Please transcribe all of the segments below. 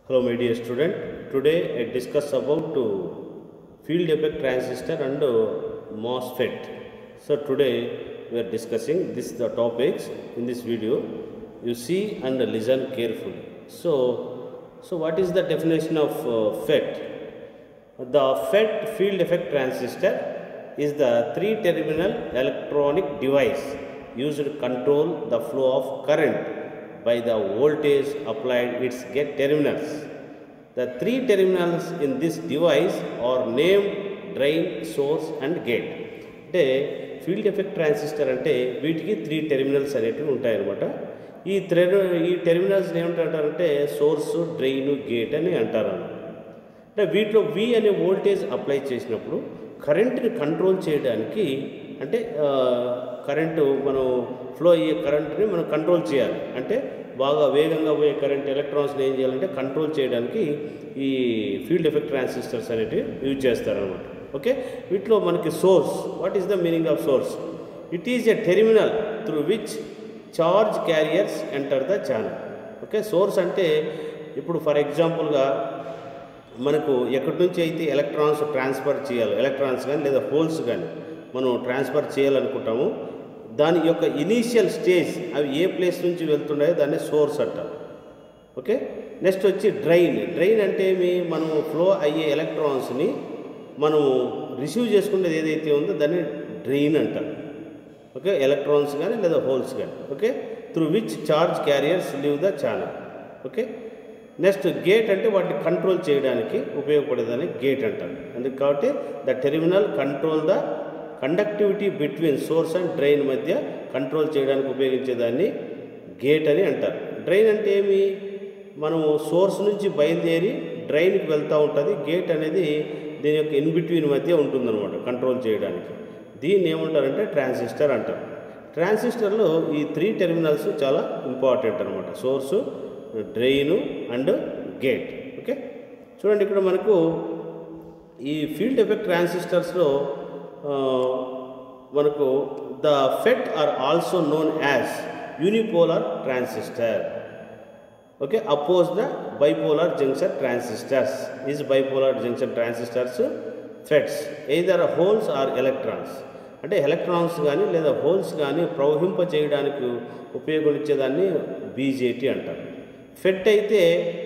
Hello my dear student, today I discuss about uh, field effect transistor and uh, MOSFET. So today we are discussing this the topics in this video. You see and listen carefully. So, so what is the definition of uh, FET? The FET field effect transistor is the three terminal electronic device used to control the flow of current by the voltage applied its gate terminals. The three terminals in this device are named drain, source and gate. అంటే field effect transistor అంటే వీటికి three terminals అనేటివి ఉంటాయన్నమాట ఈ త్రె ఈ terminals ఏమంటారంటే source drain gate అని అంటారు అంటే వీటిలో వి అనే వోల్టేజ్ అప్లై చేసినప్పుడు కరెంట్ని కంట్రోల్ చేయడానికి అంటే ఆ, కరెంటు మనం ఫ్లో అయ్యే కరెంట్ని మనం కంట్రోల్ చేయాలి అంటే బాగా వేగంగా పోయే కరెంట్ ఎలక్ట్రాన్స్ని ఏం చేయాలంటే కంట్రోల్ చేయడానికి ఈ ఫీల్డ్ ఎఫెక్ట్ ట్రాన్సిస్టర్స్ అనేటివి యూజ్ చేస్తారనమాట ఓకే వీటిలో మనకి source what is the meaning of source it is a terminal through which charge carriers enter the channel okay source అంటే ఇప్పుడు ఫర్ ఎగ్జాంపుల్గా మనకు ఎక్కడి నుంచి అయితే ఎలక్ట్రాన్స్ ట్రాన్స్ఫర్ చేయాలి ఎలక్ట్రాన్స్ కానీ లేదా హోల్స్ కానీ మనం ట్రాన్స్ఫర్ చేయాలనుకుంటాము దాని యొక్క ఇనీషియల్ స్టేజ్ అవి ఏ ప్లేస్ నుంచి వెళ్తున్నాయో దాన్ని సోర్స్ అంటారు ఓకే నెక్స్ట్ వచ్చి డ్రైన్ డ్రైన్ అంటే ఏమి మనం ఫ్లో అయ్యే ఎలక్ట్రాన్స్ని మనము రిసీవ్ చేసుకునేది ఏదైతే ఉందో దాన్ని డ్రైన్ అంటారు ఓకే ఎలక్ట్రాన్స్ కానీ లేదా హోల్స్ కానీ okay through which charge carriers leave the channel okay next gate అంటే వాటిని కంట్రోల్ చేయడానికి ఉపయోగపడేదని గేట్ అంటారు అందుకు కాబట్టి the terminal control the conductivity between source and drain మధ్య కంట్రోల్ చేయడానికి ఉపయోగించేదాన్ని గేట్ అని అంటారు డ్రైన్ అంటే ఏమి మనము సోర్స్ నుంచి బయలుదేరి డ్రైన్కి వెళ్తూ ఉంటుంది గేట్ అనేది దీని యొక్క ఇన్ బిట్వీన్ మధ్య ఉంటుందన్నమాట కంట్రోల్ చేయడానికి దీన్ని ఏమంటారంటే ట్రాన్సిస్టర్ అంటారు ట్రాన్సిస్టర్లో ఈ త్రీ టెర్మినల్స్ చాలా ఇంపార్టెంట్ అనమాట source drain and gate okay చూడండి ఇక్కడ మనకు ఈ ఫీల్డ్ ఎఫెక్ట్ ట్రాన్సిస్టర్స్లో ఆ, మనకు the FET are also known as unipolar transistor okay oppose the bipolar junction transistors is bipolar junction transistors FETs either holes or electrons అంటే electrons కానీ లేదా హోల్స్ కానీ ప్రవహింప చేయడానికి ఉపయోగించేదాన్ని బీజేటీ అంటారు ఫెట్ అయితే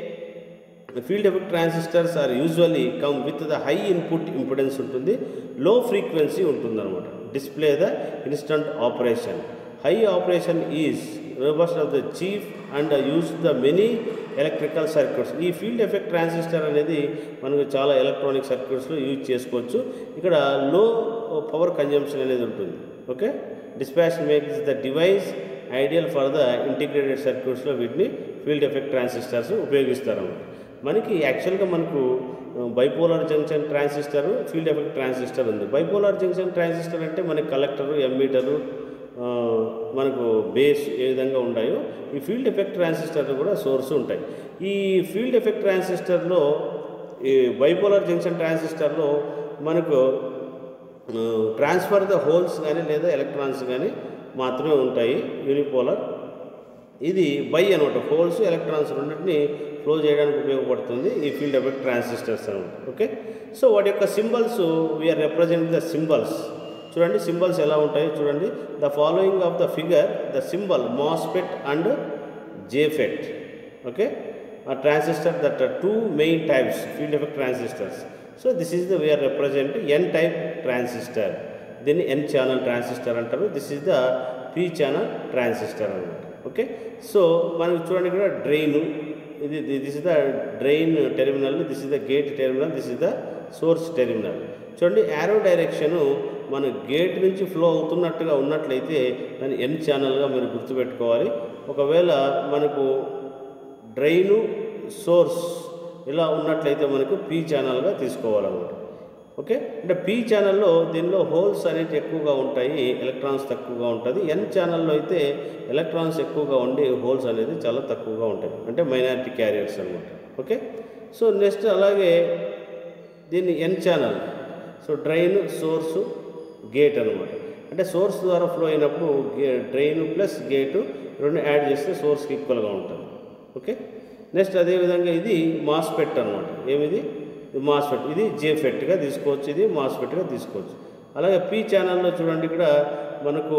field effect transistors are usually come with the high input impedance ఉంటుంది low frequency ఉంటుందన్నమాట display the instant operation high operation is robust of the chief and use the many electrical circuits ఈ field effect transistor అనేది మనకు చాలా electronic సర్క్యూట్స్లో use చేసుకోవచ్చు ఇక్కడ లో power consumption అనేది ఉంటుంది okay dispatch makes the device ideal for the integrated సర్క్యూట్స్లో వీటిని ఫీల్డ్ ఎఫెక్ట్ ట్రాన్సిస్టర్స్ ఉపయోగిస్తారు మనకి యాక్చువల్గా మనకు bipolar junction transistor field effect transistor ఉంది బైపోలార్ జంక్షన్ ట్రాన్సిస్టర్ అంటే మనకి కలెక్టరు ఎమ్మీటరు ఆ, మనకు బేస్ ఏ విధంగా ఉన్నాయో ఈ ఫీల్డ్ ఎఫెక్ట్ ట్రాన్సిస్టర్ కూడా సోర్స్ ఉంటాయి ఈ ఫీల్డ్ ఎఫెక్ట్ ట్రాన్సిస్టర్లో ఈ బైపోలార్ జంక్షన్ ట్రాన్సిస్టర్లో మనకు ట్రాన్స్ఫర్ ద హోల్స్ కానీ లేదా ఎలక్ట్రాన్స్ కానీ మాత్రమే ఉంటాయి యూనిపోలార్ ఇది బై అనమాట హోల్స్ ఎలక్ట్రాన్స్ రెండింటిని ఫ్లో చేయడానికి ఉపయోగపడుతుంది ఈ ఫీల్డ్ ఎఫెక్ట్ ట్రాన్సిస్టర్స్ అనమాట ఓకే సో వాటి యొక్క symbols we are represent the symbols చూడండి సింబల్స్ ఎలా ఉంటాయో చూడండి the following of the figure the symbol MOSFET and JFET okay ఆ transistor that two main types field effect transistors so this is the we are represent N type transistor దీన్ని N channel transistor అంటారు this is the P channel transistor అనమాట okay so మనకు చూడండి ఇక్కడ drain ఇది this is the drain terminal this is the gate terminal this is the source terminal చూడండి arrow direction మన gate నుంచి ఫ్లో అవుతున్నట్టుగా ఉన్నట్లయితే దాన్ని ఎన్ ఛానల్గా మీరు గుర్తుపెట్టుకోవాలి ఒకవేళ మనకు డ్రైను సోర్స్ ఇలా ఉన్నట్లయితే మనకు పీ ఛానల్గా తీసుకోవాలన్నమాట ఓకే అంటే పీ ఛానల్లో దీనిలో హోల్స్ అనేవి ఎక్కువగా ఉంటాయి ఎలక్ట్రాన్స్ తక్కువగా ఉంటుంది ఎన్ ఛానల్లో అయితే ఎలక్ట్రాన్స్ ఎక్కువగా ఉండి హోల్స్ అనేది చాలా తక్కువగా ఉంటాయి అంటే మైనారిటీ క్యారియర్స్ అనమాట ఓకే సో నెక్స్ట్ అలాగే దీన్ని N channel so drain source gate అనమాట అంటే సోర్స్ ద్వారా ఫ్లో అయినప్పుడు గే డ్రైన్ ప్లస్ గేటు రెండు యాడ్ చేస్తే సోర్స్కి ఈక్వల్గా ఉంటుంది ఓకే నెక్స్ట్ అదేవిధంగా ఇది మాస్ఫెట్ అనమాట ఏమిది ఇది మాస్ఫెట్ ఇది జేఫెట్గా తీసుకోవచ్చు ఇది మాస్ఫెట్గా తీసుకోవచ్చు అలాగే పీ ఛానల్లో చూడండి ఇక్కడ మనకు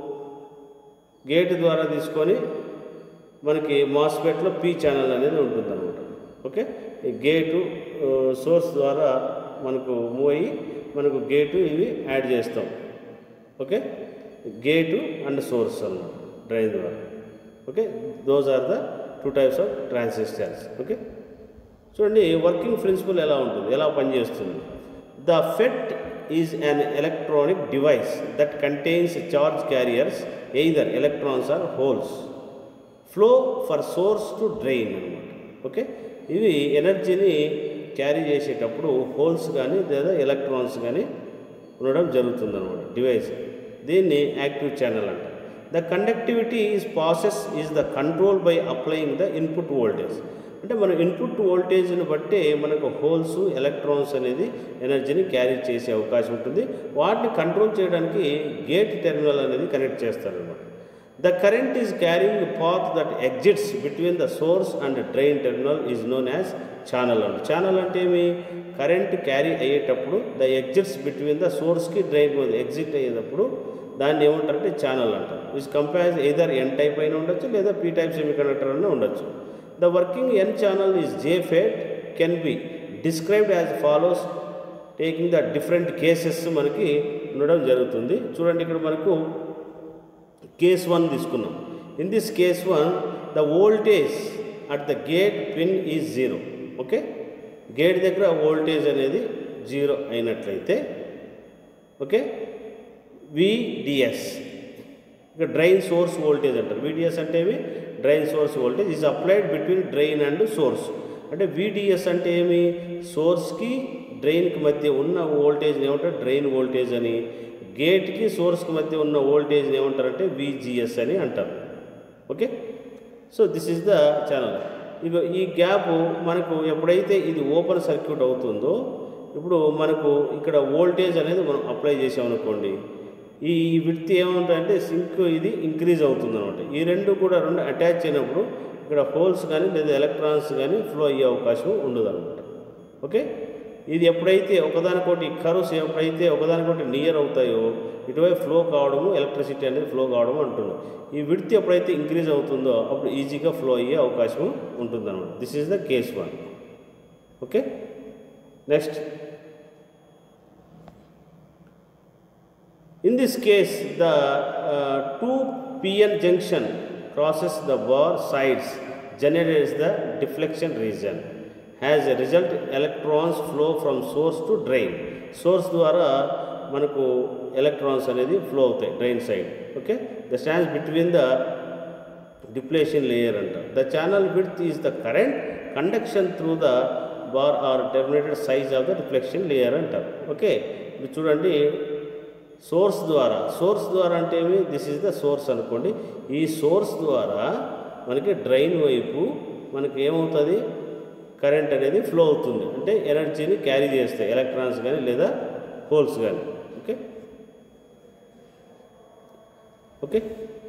గేట్ ద్వారా తీసుకొని మనకి మాస్ఫెట్లో పీ ఛానల్ అనేది ఉంటుందన్నమాట ఓకే ఈ గేటు ఆ, సోర్స్ ద్వారా మనకు మూవ్ అయ్యి మనకు గేటు ఇవి యాడ్ చేస్తాం ఓకే గేటు అండ్ సోర్స్ అన్నమాట డ్రైన్ ద్వారా okay those are the two types of transistors okay చూడండి వర్కింగ్ ప్రిన్సిపల్ ఎలా ఉంటుంది ఎలా పనిచేస్తుంది the FET is an electronic device that contains charge carriers either electrons or holes flow for source to drain అనమాట okay ఇవి ఎనర్జీని carry చేసేటప్పుడు holes కానీ లేదా ఎలక్ట్రాన్స్ కానీ ఉండడం జరుగుతుంది అనమాట డివైస్ దీన్ని యాక్టివ్ ఛానల్ అంటారు the conductivity is process is the control by applying the input voltage అంటే మన ఇన్పుట్ వోల్టేజ్ని బట్టి మనకు హోల్స్ ఎలక్ట్రాన్స్ అనేది ఎనర్జీని క్యారీ చేసే అవకాశం ఉంటుంది వాటిని కంట్రోల్ చేయడానికి గేట్ టెర్మినల్ అనేది కనెక్ట్ చేస్తారనమాట the current is carrying path that exits between the source and drain terminal is known as channel అంట ఛానల్ అంటే ఏమి కరెంట్ క్యారీ అయ్యేటప్పుడు ద ఎగ్జిట్స్ బిట్వీన్ ద సోర్స్కి డ్రైన్ ఎగ్జిట్ అయ్యేటప్పుడు దాన్ని ఏమంటారంటే ఛానల్ అంటారు which compares either N type అయినా ఉండొచ్చు లేదా పీ టైప్ సెమీ కండక్టర్ అయినా ఉండొచ్చు the working N channel is JFET can be described as follows taking the different cases మనకి ఉండడం జరుగుతుంది చూడండి ఇక్కడ మనకు కేస్ వన్ తీసుకున్నాం in this case one the voltage at the gate pin is zero okay gate దగ్గర voltage అనేది zero అయినట్లయితే ఓకే విడిఎస్ ఇక డ్రైన్ సోర్స్ వోల్టేజ్ అంటారు విడిఎస్ అంటే ఏమి drain source voltage is applied between drain and source అంటే VDS అంటే ఏమి సోర్స్కి డ్రైన్కి మధ్య ఉన్న వోల్టేజ్ని ఏమంటారు డ్రైన్ వోల్టేజ్ అని గేట్కి సోర్స్కి మధ్య ఉన్న వోల్టేజ్ని ఏమంటారంటే విజిఎస్ అని అంటారు okay so this is the channel ఇక ఈ గ్యాప్ మనకు ఎప్పుడైతే ఇది ఓపెన్ సర్క్యూట్ అవుతుందో ఇప్పుడు మనకు ఇక్కడ వోల్టేజ్ అనేది మనం అప్లై చేసామనుకోండి ఈ విడ్త్ ఏమంటారంటే సింక్ ఇది ఇంక్రీజ్ అవుతుంది అనమాట ఈ రెండు కూడా రెండు అటాచ్ అయినప్పుడు ఇక్కడ హోల్స్ కానీ లేదా ఎలక్ట్రాన్స్ కానీ ఫ్లో అయ్యే అవకాశం ఉండదు అనమాట ఓకే ఇది ఎప్పుడైతే ఒకదానికోటి కరుస్ ఎప్పుడైతే ఒకదానికోటి నియర్ అవుతాయో ఇటువైపు ఫ్లో కావడము ఎలక్ట్రిసిటీ అనేది ఫ్లో కావడం అంటున్నాం ఈ విడ్త్ ఎప్పుడైతే ఇంక్రీజ్ అవుతుందో అప్పుడు ఈజీగా ఫ్లో అయ్యే అవకాశం ఉంటుందన్నమాట this is the case one okay next In this case, the uh, two PN junction crosses the bar sides generates the deflection region. As a result, electrons flow from source to drain. Source ద్వారా మనకు electrons అనేది flow అవుతాయి drain side okay the stands between the depletion layer అంటారు the channel width is the current conduction through the bar are terminated size of the reflection layer అంటారు okay ఇప్పుడు చూడండి source ద్వారా source ద్వారా అంటే ఏమి దిస్ ఈజ్ ద సోర్స్ అనుకోండి ఈ సోర్స్ ద్వారా మనకి డ్రైన్ వైపు మనకి ఏమవుతుంది కరెంట్ అనేది ఫ్లో అవుతుంది అంటే ఎనర్జీని క్యారీ చేస్తాయి ఎలక్ట్రాన్స్ కానీ లేదా హోల్స్ కానీ okay okay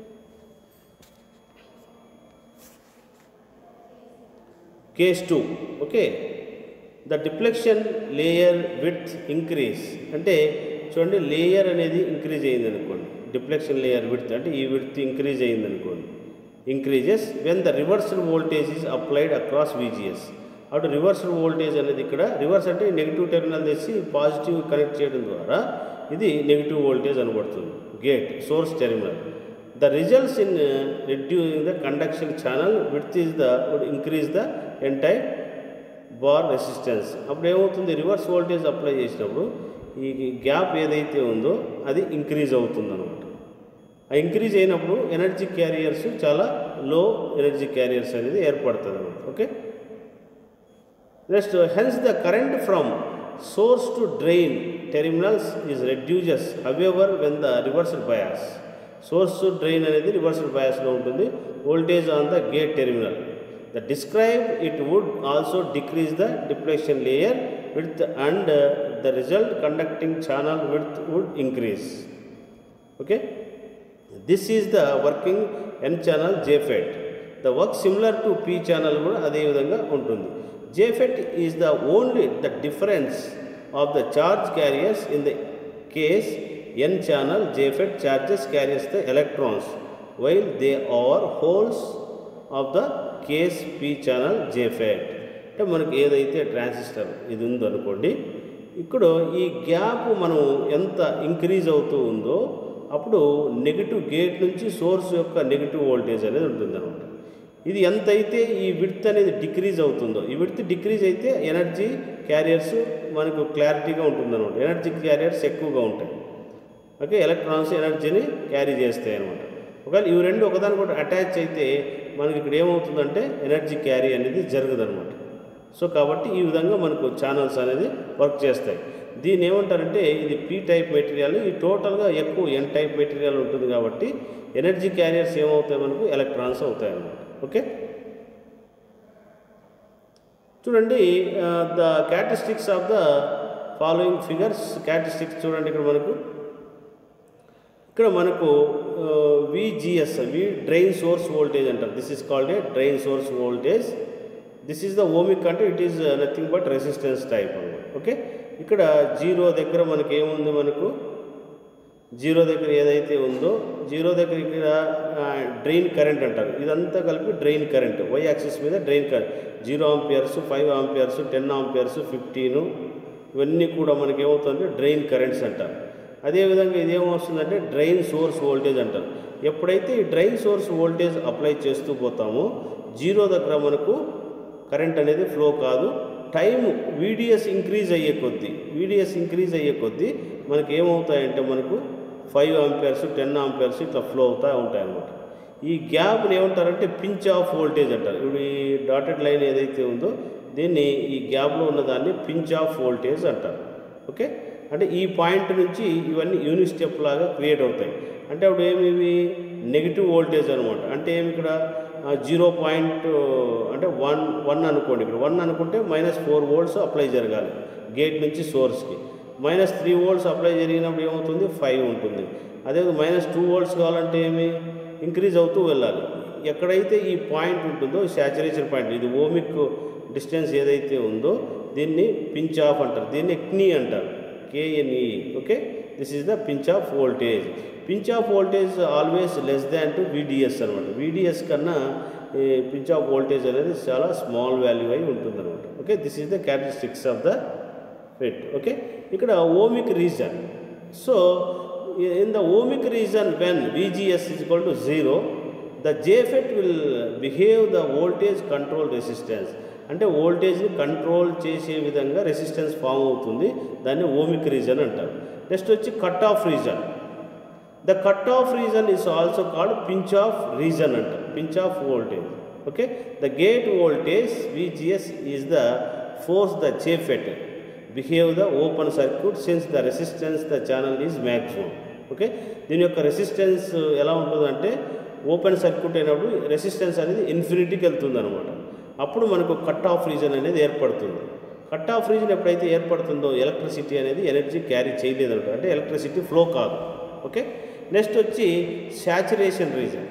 case two okay the depletion layer with increase అంటే చూడండి లేయర్ అనేది ఇంక్రీజ్ అయింది అనుకోండి డిప్లెక్షన్ లేయర్ విడ్త్ అంటే ఈ విడ్త్ ఇంక్రీజ్ అయింది అనుకోండి increases when the reversed voltage is applied across VGS అటు రివర్స్డ్ వోల్టేజ్ అనేది ఇక్కడ రివర్స్ అంటే నెగిటివ్ టెర్మినల్ తెచ్చి పాజిటివ్ కనెక్ట్ చేయడం ద్వారా ఇది నెగిటివ్ వోల్టేజ్ అనబడుతుంది gate source terminal the results in reducing the conduction channel with is the would increase the entire bar resistance అప్పుడు ఏమవుతుంది రివర్స్ వోల్టేజ్ అప్లై చేసినప్పుడు ఈ గ్యాప్ ఏదైతే ఉందో అది ఇంక్రీజ్ అవుతుంది అనమాట ఆ ఇంక్రీజ్ అయినప్పుడు ఎనర్జీ క్యారియర్స్ చాలా లో ఎనర్జీ క్యారియర్స్ అనేది ఏర్పడుతుంది అనమాట okay next hence the current from source to drain terminals is reduces however when the reversed bias source to drain అనేది రివర్స్డ్ బయాస్లో ఉంటుంది voltage on the gate terminal the describe it would also decrease the depression layer with and the result conducting channel with would increase okay this is the working N channel JFET the work similar to P channel కూడా అదే విధంగా ఉంటుంది JFET is the only the difference of the charge carriers in the case N channel JFET charges carriers the electrons while they are holes of the case P channel JFET అంటే మనకి ఏదైతే transistor ఇది ఉందో అనుకోండి ఇక్కడ ఈ gap మనం ఎంత ఇంక్రీజ్ అవుతూ ఉందో అప్పుడు నెగిటివ్ గేట్ నుంచి సోర్స్ యొక్క నెగిటివ్ వోల్టేజ్ అనేది ఉంటుందన్నమాట ఇది ఎంతైతే ఈ విడ్త్ అనేది డిక్రీజ్ అవుతుందో ఈ విడ్త్ డిక్రీజ్ అయితే ఎనర్జీ క్యారియర్స్ మనకు క్లారిటీగా ఉంటుందన్నమాట ఎనర్జీ క్యారియర్స్ ఎక్కువగా ఉంటాయి ఓకే ఎలక్ట్రాన్స్ ఎనర్జీని క్యారీ చేస్తాయి అనమాట ఒకవేళ ఇవి రెండు ఒకదానికొకటి అటాచ్ అయితే మనకి ఇక్కడ ఏమవుతుందంటే ఎనర్జీ క్యారీ అనేది జరగదన్నమాట సో కాబట్టి ఈ విధంగా మనకు ఛానల్స్ అనేది వర్క్ చేస్తాయి దీన్ని ఏమంటారంటే ఇది పీ టైప్ మెటీరియల్ ఈ టోటల్గా ఎక్కువ ఎన్ టైప్ మెటీరియల్ ఉంటుంది కాబట్టి ఎనర్జీ క్యారియర్స్ ఏమవుతాయి మనకు ఎలక్ట్రాన్స్ అవుతాయి అన్నమాట ఓకే చూడండి the characteristics of the following figures characteristics చూడండి ఇక్కడ మనకు ఇక్కడ మనకు VGS V drain source voltage అంటారు this is called a drain source voltage this is the ohmic అంటే it is nothing but resistance type అనమాట ఓకే ఇక్కడ జీరో దగ్గర మనకి ఏముంది మనకు జీరో దగ్గర ఏదైతే ఉందో జీరో దగ్గర ఇక్కడ డ్రైన్ కరెంట్ అంటారు ఇదంతా కలిపి డ్రైన్ కరెంట్ వై యాక్సిస్ మీద drain current zero amperes five amperes ten amperes fifteen ఇవన్నీ కూడా మనకి ఏమవుతుందంటే డ్రైన్ కరెంట్స్ అంటారు అదేవిధంగా ఇదేమొస్తుందంటే డ్రైన్ సోర్స్ వోల్టేజ్ అంటారు ఎప్పుడైతే ఈ డ్రైన్ సోర్స్ వోల్టేజ్ అప్లై చేస్తూ పోతామో జీరో దగ్గర మనకు కరెంట్ అనేది ఫ్లో కాదు టైం వీడిఎస్ ఇంక్రీజ్ అయ్యే కొద్దీ వీడిఎస్ ఇంక్రీజ్ అయ్యే కొద్దీ మనకి ఏమవుతాయంటే మనకు ఫైవ్ ఆంపియర్స్ టెన్ ఆంపియర్స్ ఇట్లా ఫ్లో అవుతూ ఉంటాయి అన్నమాట ఈ గ్యాప్ని ఏమంటారంటే పించ్ ఆఫ్ వోల్టేజ్ అంటారు ఇప్పుడు ఈ డాటెడ్ లైన్ ఏదైతే ఉందో దీన్ని ఈ గ్యాప్లో ఉన్నదాన్ని పించ్ ఆఫ్ వోల్టేజ్ అంటారు ఓకే అంటే ఈ పాయింట్ నుంచి ఇవన్నీ యూనిట్ స్టెప్ లాగా క్రియేట్ అవుతాయి అంటే అప్పుడు ఏమి ఇవి నెగిటివ్ వోల్టేజ్ అనమాట అంటే ఏమి ఇక్కడ జీరో పాయింట్ అంటే వన్ వన్ అనుకోండి ఇక్కడ వన్ అనుకుంటే మైనస్ ఫోర్ వోల్ట్స్ అప్లై జరగాలి గేట్ నుంచి సోర్స్కి మైనస్ త్రీ వోల్ట్స్ అప్లై జరిగినప్పుడు ఏమవుతుంది ఫైవ్ ఉంటుంది అదే మైనస్ టూ వోల్ట్స్ కావాలంటే ఏమి ఇంక్రీజ్ అవుతూ వెళ్ళాలి ఎక్కడైతే ఈ పాయింట్ ఉంటుందో శాచురేషన్ పాయింట్ ఇది ఓమిక్ డిస్టెన్స్ ఏదైతే ఉందో దీన్ని పించ్ ఆఫ్ అంటారు దీన్ని ఎక్నీ అంటారు KNE okay this is the pinch off voltage pinch off voltage always less than to VDS అనమాట వీడిఎస్ కన్నా పించ్ ఆఫ్ వోల్టేజ్ అనేది చాలా స్మాల్ వాల్యూ అయి ఉంటుంది అనమాట okay this is the characteristics of the FET okay ఇక్కడ ohmic region so in the ohmic region when VGS is equal to zero the JFET will behave the voltage control resistance అంటే వోల్టేజ్ని control చేసే విధంగా resistance form అవుతుంది దాన్ని ohmic region అంటారు next వచ్చి cut off region the cut off region is also called pinch off region అంటారు pinch off voltage okay the gate voltage VGS is the force the JFET behave the open circuit since the resistance the channel is maximum okay దీని యొక్క resistance ఎలా ఉంటుందంటే open circuit అయినప్పుడు resistance అనేది ఇన్ఫినిటీకి వెళ్తుంది అనమాట అప్పుడు మనకు కట్ ఆఫ్ రీజన్ అనేది ఏర్పడుతుంది కట్ ఆఫ్ రీజన్ ఎప్పుడైతే ఏర్పడుతుందో ఎలక్ట్రిసిటీ అనేది ఎనర్జీ క్యారీ చేయలేదు అనమాట అంటే ఎలక్ట్రిసిటీ ఫ్లో కాదు ఓకే నెక్స్ట్ వచ్చి saturation region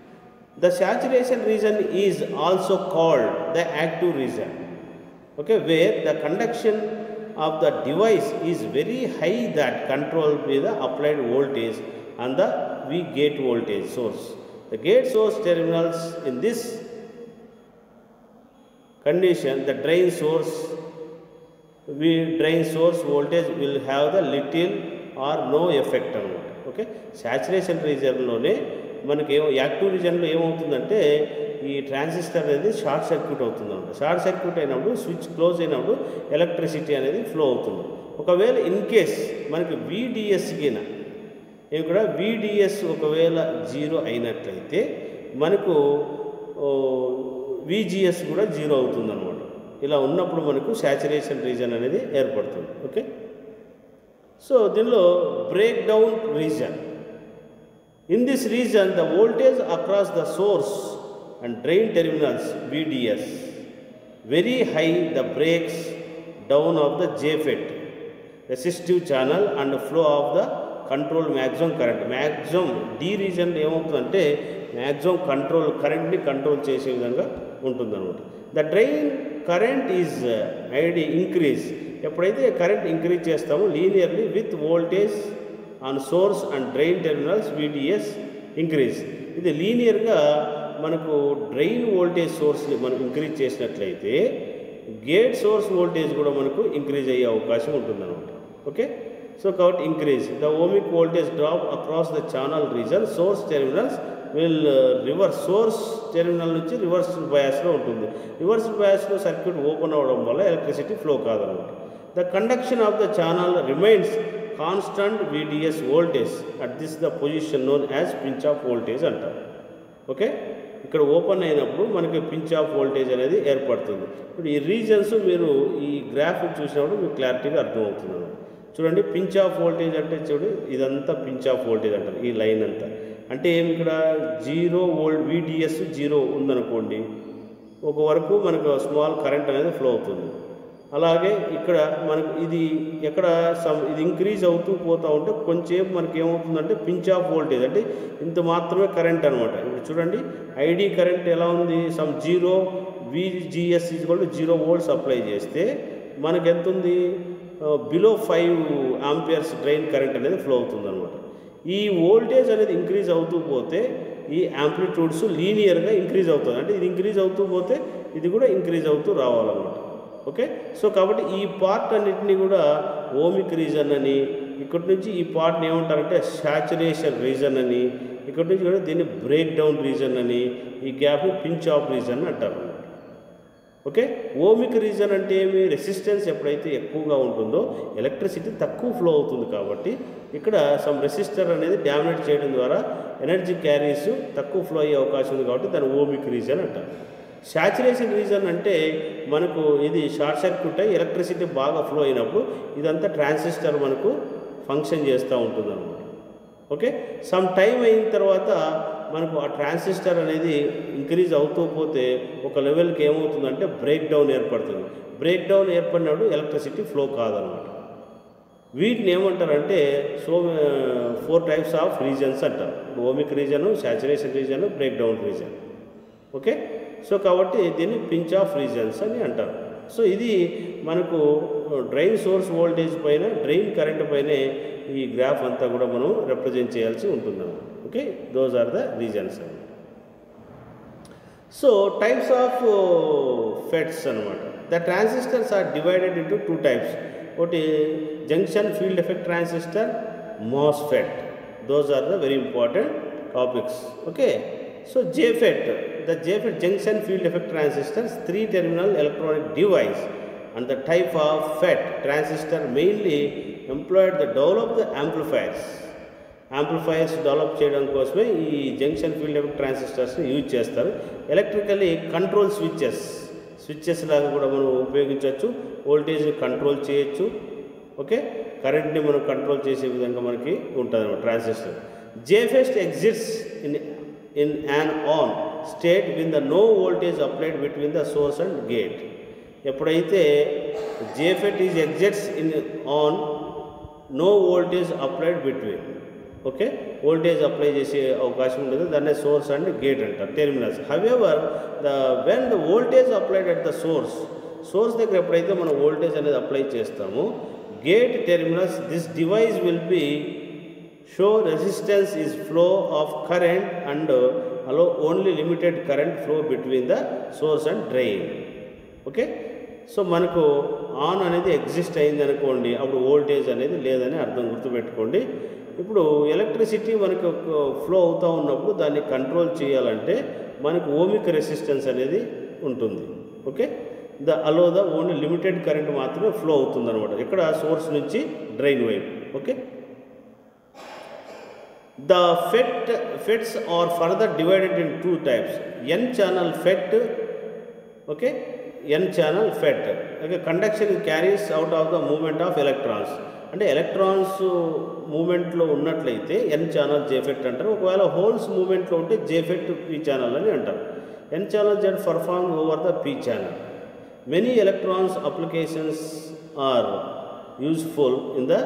the saturation region is also called the active region okay where the conduction of the device is very high that control by the applied voltage and the V gate voltage source. The gate source terminals in this condition, the drain source, V drain source voltage will have the little or no effect అనమాట okay saturation రీజన్లోనే మనకి ఏమో active రీజన్లో ఏమవుతుందంటే ఈ transistor అనేది short circuit అవుతుంది అనమాట short circuit అయినప్పుడు స్విచ్ క్లోజ్ అయినప్పుడు ఎలక్ట్రిసిటీ అనేది ఫ్లో అవుతుంది ఒకవేళ ఇన్ కేస్ మనకి వీడిఎస్ గిన ఇక్కడ వీడిఎస్ ఒకవేళ జీరో అయినట్లయితే మనకు విజిఎస్ కూడా జీరో అవుతుంది అనమాట ఇలా ఉన్నప్పుడు మనకు శాచురేషన్ రీజన్ అనేది ఏర్పడుతుంది ఓకే సో దీనిలో break down region in this region the voltage across the source and drain terminals VDS. Very high the breaks down of the JFET resistive channel and flow of the control maximum current maximum D region ఏమవుతుందంటే maximum control కరెంట్ని control చేసే విధంగా ఉంటుందన్నమాట the drain current is ID increase ఎప్పుడైతే current increase చేస్తామో linearly with voltage on source and drain terminals VDS increase ఇది లీనియర్గా మనకు డ్రైన్ వోల్టేజ్ సోర్స్ని మనం ఇంక్రీజ్ చేసినట్లయితే గేట్ సోర్స్ వోల్టేజ్ కూడా మనకు ఇంక్రీజ్ అయ్యే అవకాశం ఉంటుందన్నమాట ఓకే సో కాబట్టి increase the ohmic voltage drop across the channel region source terminals will reverse source terminal నుంచి రివర్స్ బయాస్లో ఉంటుంది రివర్స్ బయాస్లో సర్క్యూట్ ఓపెన్ అవ్వడం వల్ల ఎలక్ట్రిసిటీ ఫ్లో కాదనమాట the conduction of the channel remains constant VDS voltage at this the position known as pinch off voltage అంటారు okay ఇక్కడ open అయినప్పుడు మనకి పించ్ ఆఫ్ వోల్టేజ్ అనేది ఏర్పడుతుంది ఇప్పుడు ఈ రీజన్స్ మీరు ఈ గ్రాఫ్ చూసినప్పుడు మీకు క్లారిటీగా అర్థమవుతుంది అన్నమాట. చూడండి పించ్ ఆఫ్ వోల్టేజ్ అంటే చూడు ఇదంతా పించ్ ఆఫ్ వోల్టేజ్ అంటారు ఈ లైన్ అంతా అంటే ఏమి ఇక్కడ జీరో వోల్ట్ వీడిఎస్ జీరో ఉందనుకోండి ఒక వరకు మనకు స్మాల్ కరెంట్ అనేది ఫ్లో అవుతుంది అలాగే ఇక్కడ మనకు ఇది ఎక్కడ సమ్ ఇది ఇంక్రీజ్ అవుతూ పోతూ ఉంటే కొంచెంసేపు మనకి ఏమవుతుందంటే పించ్ ఆఫ్ వోల్టేజ్ అంటే ఇంత మాత్రమే కరెంట్ అనమాట ఇప్పుడు చూడండి ఐడి కరెంట్ ఎలా ఉంది some zero VGS is zero volts apply చేస్తే మనకి ఎంత ఉంది below five amperes drain current అనేది ఫ్లో అవుతుంది అనమాట ఈ వోల్టేజ్ అనేది ఇంక్రీజ్ అవుతూ పోతే ఈ యాంప్లిట్యూడ్స్ లీనియర్గా ఇంక్రీజ్ అవుతుంది అంటే ఇది ఇంక్రీజ్ అవుతూ పోతే ఇది కూడా ఇంక్రీజ్ అవుతూ రావాలన్నమాట ఓకే సో కాబట్టి ఈ పార్ట్ అన్నిటిని కూడా ఓమిక్ రీజన్ అని ఇక్కడి నుంచి ఈ పార్ట్ని ఏమంటారంటే శాచురేషన్ రీజన్ అని ఇక్కడి నుంచి కూడా దీన్ని బ్రేక్ డౌన్ రీజన్ అని ఈ గ్యాప్ని పించ్ ఆఫ్ రీజన్ అంటారు ఓకే ఓమిక్ రీజన్ అంటే ఏమి రెసిస్టెన్స్ ఎప్పుడైతే ఎక్కువగా ఉంటుందో ఎలక్ట్రిసిటీ తక్కువ ఫ్లో అవుతుంది కాబట్టి ఇక్కడ సమ్ రెసిస్టర్ అనేది డామినేట్ చేయడం ద్వారా ఎనర్జీ క్యారీస్ తక్కువ ఫ్లో అయ్యే అవకాశం ఉంది కాబట్టి దాన్ని ఓమిక్ రీజన్ అంటారు శాచురేషన్ రీజన్ అంటే మనకు ఇది షార్ట్ సర్క్యూట్ అయ్యి ఎలక్ట్రిసిటీ బాగా ఫ్లో అయినప్పుడు ఇదంతా ట్రాన్సిస్టర్ మనకు ఫంక్షన్ చేస్తూ ఉంటుంది అనమాట ఓకే సమ్ టైం అయిన తర్వాత మనకు ఆ ట్రాన్సిస్టర్ అనేది ఇంక్రీజ్ అవుతూ పోతే ఒక లెవెల్కి ఏమవుతుందంటే బ్రేక్ డౌన్ ఏర్పడుతుంది బ్రేక్ డౌన్ ఏర్పడినప్పుడు ఎలక్ట్రిసిటీ ఫ్లో కాదనమాట వీటిని ఏమంటారంటే so four types of regions అంటారు ohmic region saturation region break down region okay so కాబట్టి దీన్ని పించ్ ఆఫ్ రీజన్స్ అని అంటారు సో ఇది మనకు డ్రైన్ సోర్స్ వోల్టేజ్ పైన డ్రైన్ కరెంట్ పైనే ఈ గ్రాఫ్ అంతా కూడా మనం రిప్రజెంట్ చేయాల్సి ఉంటుంది okay those are the regions so types of FETs అనమాట the transistors are divided into two types ఒకటి junction field effect transistor MOSFET those are the very important topics okay so JFET, the JFET junction field effect transistors, three terminal electronic device and the type of FET transistor mainly employed the develop the amplifiers. Amplifiers develop చేయడం కోసమే ఈ junction field effect ట్రాన్సిస్టర్స్ని use చేస్తారు electrically control switches switches లాగా కూడా మనం ఉపయోగించవచ్చు వోల్టేజ్ని కంట్రోల్ చేయొచ్చు ఓకే కరెంట్ని మనం కంట్రోల్ చేసే విధంగా మనకి ఉంటుంది అనమాట transistor JFET exists in in an on state when the no voltage applied between the source and gate ఎప్పుడైతే JFET is exists in on no voltage applied between okay voltage apply చేసే అవకాశం ఉండదు దాన్నే సోర్స్ అండ్ గేట్ అంటారు terminals however the when the voltage applied at the source source దగ్గర ఎప్పుడైతే మనం voltage అనేది అప్లై చేస్తామో gate terminals this device will be show resistance is flow of current and allow only limited current flow between the source and drain okay so మనకు on అనేది exist అయింది అనుకోండి అప్పుడు వోల్టేజ్ అనేది లేదని అర్థం గుర్తుపెట్టుకోండి ఇప్పుడు ఎలక్ట్రిసిటీ మనకు ఫ్లో అవుతూ ఉన్నప్పుడు దాన్ని కంట్రోల్ చేయాలంటే మనకు ఓమిక్ రెసిస్టెన్స్ అనేది ఉంటుంది okay the allow the only limited current మాత్రమే ఫ్లో అవుతుంది అనమాట ఇక్కడ సోర్స్ నుంచి డ్రైన్ వైపు okay The FET, FETs are further divided in two types. N channel FET, okay, N channel FET. Okay, conduction carries out of the movement of electrons. అంటే electrons మూమెంట్లో ఉన్నట్లయితే ఎన్ channel జేఫెక్ట్ అంటారు ఒకవేళ హోల్స్ మూమెంట్లో ఉంటే జేఫెక్ట్ P channel అని అంటారు N channel జెడ్ perform over the P channel many electrons applications are useful in the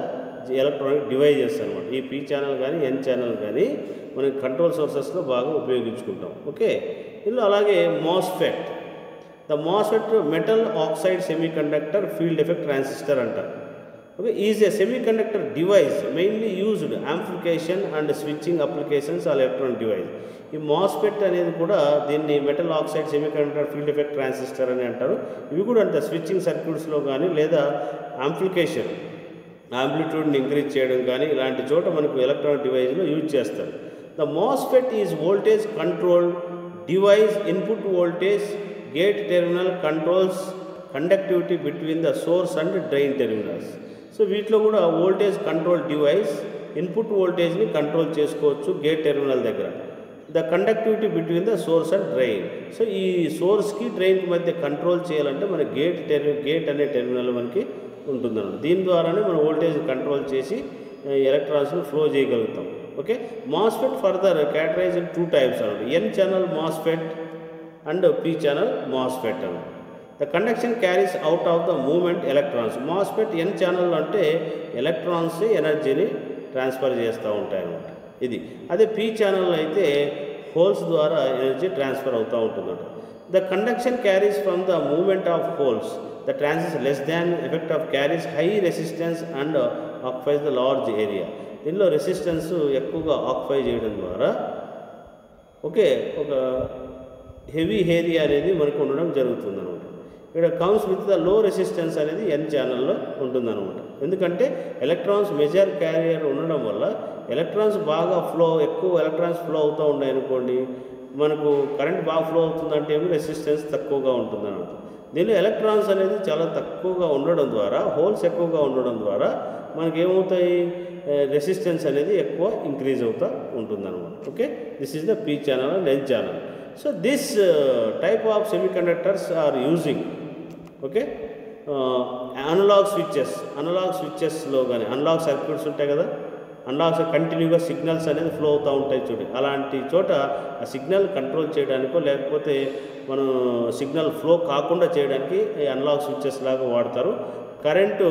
electronic devices అనమాట ఈ పీ ఛానల్ కానీ ఎన్ ఛానల్ కానీ మనం కంట్రోల్ సోర్సెస్లో బాగా ఉపయోగించుకుంటాం ఓకే ఇందులో అలాగే MOSFET the MOSFET metal oxide semiconductor field effect transistor అంటారు okay is a semiconductor device mainly used amplification and switching applications are electronic device ఈ మాస్ఫెట్ అనేది కూడా దీన్ని metal oxide semiconductor field effect transistor అని అంటారు ఇవి కూడా అంతే స్విచ్చింగ్ సర్క్యూట్స్లో కానీ లేదా యాంప్లికేషన్ ఆంప్లిట్యూడ్ని ఇంక్రీజ్ చేయడం కానీ ఇలాంటి చోట మనకు ఎలక్ట్రానిక్ డివైస్లో యూజ్ చేస్తారు the MOSFET is voltage control device input voltage gate terminal controls conductivity between the source and drain terminals so వీటిలో కూడా వోల్టేజ్ కంట్రోల్ డివైస్ ఇన్పుట్ వోల్టేజ్ని కంట్రోల్ చేసుకోవచ్చు గేట్ టెర్మినల్ దగ్గర the conductivity between the source and drain so ఈ సోర్స్కి డ్రైన్కి మధ్య control చేయాలంటే మన గేట్ టెర్ గేట్ అనే టెర్మినల్ మనకి ఉంటుందన్నమాట దీని ద్వారానే మనం వోల్టేజ్ కంట్రోల్ చేసి ఎలక్ట్రాన్స్ని ఫ్లో చేయగలుగుతాం okay MOSFET further categorize in two types అన్నమాట N channel MOSFET and P channel MOSFET అన్నమాట the conduction carries out of the movement electrons MOSFET N channel అంటే ఎలక్ట్రాన్స్ ఎనర్జీని ట్రాన్స్ఫర్ చేస్తూ ఉంటాయి అన్నమాట ఇది అదే పీ ఛానల్ అయితే హోల్స్ ద్వారా ఎనర్జీ ట్రాన్స్ఫర్ అవుతూ ఉంటుందన్నమాట the conduction carries from the movement of holes the ట్రాన్సిస్ less than effect of carries high resistance and occupies the large area దీనిలో రెసిస్టెన్స్ ఎక్కువగా ఆక్యుపై చేయడం ద్వారా ఓకే ఒక హెవీ ఏరియా అనేది మనకు ఉండడం జరుగుతుంది అనమాట ఇక్కడ comes with the low resistance అనేది ఎన్ ఛానల్లో ఉంటుందన్నమాట ఎందుకంటే ఎలక్ట్రాన్స్ మెజర్ క్యారియర్ ఉండడం వల్ల ఎలక్ట్రాన్స్ బాగా ఫ్లో ఎక్కువ ఎలక్ట్రాన్స్ ఫ్లో అవుతూ ఉన్నాయి అనుకోండి మనకు కరెంట్ బాగా ఫ్లో అవుతుందంటే ఏమో రెసిస్టెన్స్ తక్కువగా ఉంటుందన్నమాట దీనిలో ఎలక్ట్రాన్స్ అనేది చాలా తక్కువగా ఉండడం ద్వారా హోల్స్ ఎక్కువగా ఉండడం ద్వారా మనకి ఏమవుతాయి రెసిస్టెన్స్ అనేది ఎక్కువ ఇంక్రీజ్ అవుతూ ఉంటుందన్నమాట okay this is the P channel and N channel so this type of semiconductors are using okay analog switches analog స్విచ్చెస్లో కానీ అనలాగ్ సర్క్యూట్స్ ఉంటాయి కదా అనలాగ్ కంటిన్యూగా సిగ్నల్స్ అనేది ఫ్లో అవుతూ ఉంటాయి చూడండి అలాంటి చోట ఆ సిగ్నల్ కంట్రోల్ చేయడానికో లేకపోతే మనం సిగ్నల్ ఫ్లో కాకుండా చేయడానికి ఈ అనలాగ్ స్విచ్చెస్ లాగా వాడతారు కరెంటు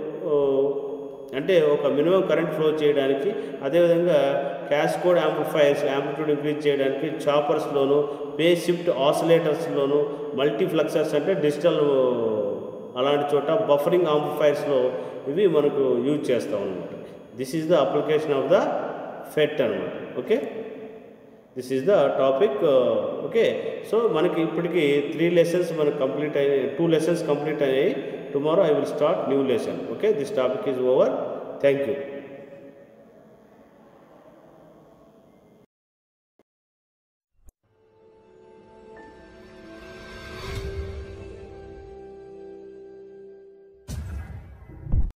అంటే ఒక మినిమం కరెంట్ ఫ్లో చేయడానికి అదేవిధంగా క్యాస్కోడ్ యాంప్లిఫైర్స్ యాంప్లిట్యూడ్ ఇంక్రీజ్ చేయడానికి చాపర్స్లోను పే షిఫ్ట్ ఆసిలేటర్స్లోను మల్టీఫ్లెక్సర్స్ అంటే డిజిటల్ అలాంటి చోట బఫరింగ్ ఆంప్లిఫైర్స్లో ఇవి మనకు యూజ్ చేస్తాం అనమాట this is the application of the FET అనమాట okay this is the topic okay so మనకి ఇప్పటికి త్రీ లెసన్స్ మనకు కంప్లీట్ అయ్యాయి టూ లెసన్స్ కంప్లీట్ అయ్యాయి tomorrow I will start new lesson okay this topic is over thank you